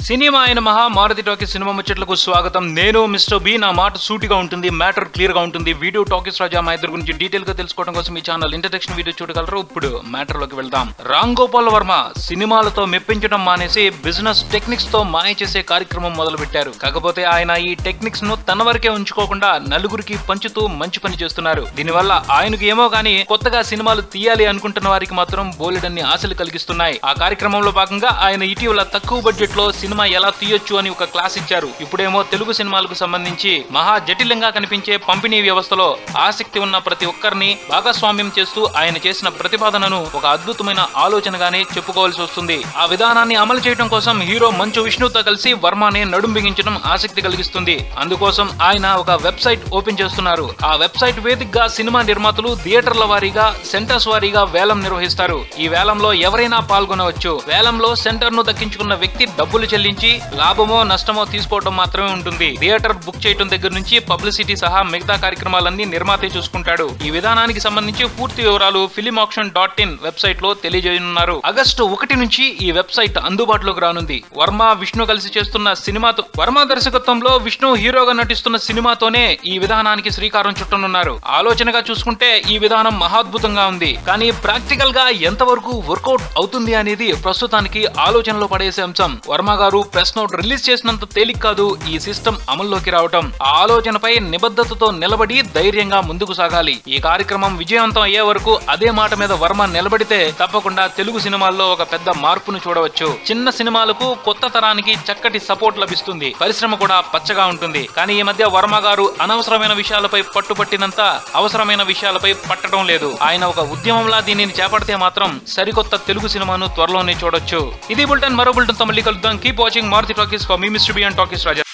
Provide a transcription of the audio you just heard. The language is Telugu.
సినిమా అయిన మహా మారుతి టాకీస్ సినిమా ముచ్చట్లకు స్వాగతం నేను మిస్టర్ బి నా మాట సూటిగా ఉంటుంది మ్యాటర్ క్లియర్ గా ఉంటుంది వీడియో టాకీస్ రాజా మా ఇద్దరు గురించి డీటెయిల్ గా తెలుసుకోవడం కోసం ఈ ఛానల్ ఇంట్రడక్షన్ వీడియో చూడగలరు ఇప్పుడు మ్యాటర్ లోకి వెళ్దాం రామ్ గోపాల్ వర్మ సినిమాలతో మెప్పించడం మానేసి బిజినెస్ టెక్నిక్స్ తో మాయ చేసే కార్యక్రమం మొదలు పెట్టారు కాకపోతే ఆయన ఈ టెక్నిక్స్ ను తన వరకే ఉంచుకోకుండా నలుగురికి పంచుతూ మంచి పని చేస్తున్నారు దీనివల్ల ఆయనకు ఏమో గానీ కొత్తగా సినిమాలు తీయాలి అనుకుంటున్న వారికి మాత్రం బోలెడన్ని ఆశలు కలిగిస్తున్నాయి ఆ కార్యక్రమంలో భాగంగా ఆయన ఇటీవల తక్కువ బడ్జెట్ లో సినిమా ఎలా తీయొచ్చు అని ఒక క్లాస్ ఇచ్చారు ఇప్పుడేమో తెలుగు సినిమాలకు సంబంధించి మహా జటిలంగా కనిపించే పంపిణీ వ్యవస్థలో ఆసక్తి ఉన్న ప్రతి ఒక్కరిని భాగస్వామ్యం చేస్తూ ఆయన చేసిన ప్రతిపాదనను ఒక అద్భుతమైన ఆలోచనగానే చెప్పుకోవాల్సి వస్తుంది ఆ విధానాన్ని అమలు చేయడం కోసం హీరో మంచు విష్ణుతో కలిసి వర్మనే నడుం బిగించడం ఆసక్తి కలిగిస్తుంది అందుకోసం ఆయన ఒక వెబ్సైట్ ఓపెన్ చేస్తున్నారు ఆ వెబ్సైట్ వేదికగా సినిమా నిర్మాతలు థియేటర్ల వారీగా సెంటర్స్ వారీగా వేలం నిర్వహిస్తారు ఈ వేలంలో ఎవరైనా పాల్గొనవచ్చు వేలంలో సెంటర్ ను దక్కించుకున్న వ్యక్తి డబ్బులు చెల్లించి లాభమో నష్టమో తీసుకోవడం మాత్రమే ఉంటుంది థియేటర్ బుక్ చేయడం దగ్గర నుంచి పబ్లిసిటీ సహా మిగతా కార్యక్రమాలన్నీ నిర్మాతే చూసుకుంటాడు ఈ విధానానికి సంబంధించి పూర్తి వివరాలు film option dot in website లో తెలియజేయనున్నారు ఆగస్టు ఒకటి నుంచి ఈ వెబ్సైట్ అందుబాటులోకి రానుంది వర్మ విష్ణు కలిసి చేస్తున్న సినిమాతో వర్మ దర్శకత్వంలో విష్ణు హీరోగా నటిస్తున్న సినిమాతోనే ఈ విధానానికి శ్రీకారం చుట్టనున్నారు ఆలోచనగా చూసుకుంటే ఈ విధానం మహాద్భుతంగా ఉంది కానీ ప్రాక్టికల్ గా ఎంతవరకు వర్కౌట్ అవుతుంది అనేది ప్రస్తుతానికి ఆలోచనలో పడేసే అంశం వర్మ గారు ప్రెస్ నోట్ రిలీజ్ చేసినంత తేలిక కాదు ఈ సిస్టమ్ అమల్లోకి రావటం ఆ ఆలోచనపై నిబద్ధతతో నిలబడి ధైర్యంగా ముందుకు సాగాలి ఈ కార్యక్రమం విజయవంతం అయ్యే వరకు అదే మాట మీద వర్మ నిలబడితే తప్పకుండా తెలుగు సినిమాల్లో ఒక పెద్ద మార్పును చూడవచ్చు చిన్న సినిమాలకు కొత్త తరానికి చక్కటి సపోర్ట్ లభిస్తుంది పరిశ్రమ కూడా పచ్చగా ఉంటుంది కానీ ఈ మధ్య వర్మ గారు అనవసరమైన విషయాలపై పట్టుపట్టినంత అవసరమైన విషయాలపై పట్టడం లేదు ఆయన ఒక ఉద్యమంలా దీనిని చేపడితే మాత్రం సరికొత్త తెలుగు సినిమాను త్వరలోనే చూడొచ్చు ఇది బుల్టన్ మరో బుల్టన్ తో మళ్ళీ కలుద్దాం keep watching Maruthi talkies for మీ mister B and talkies Raja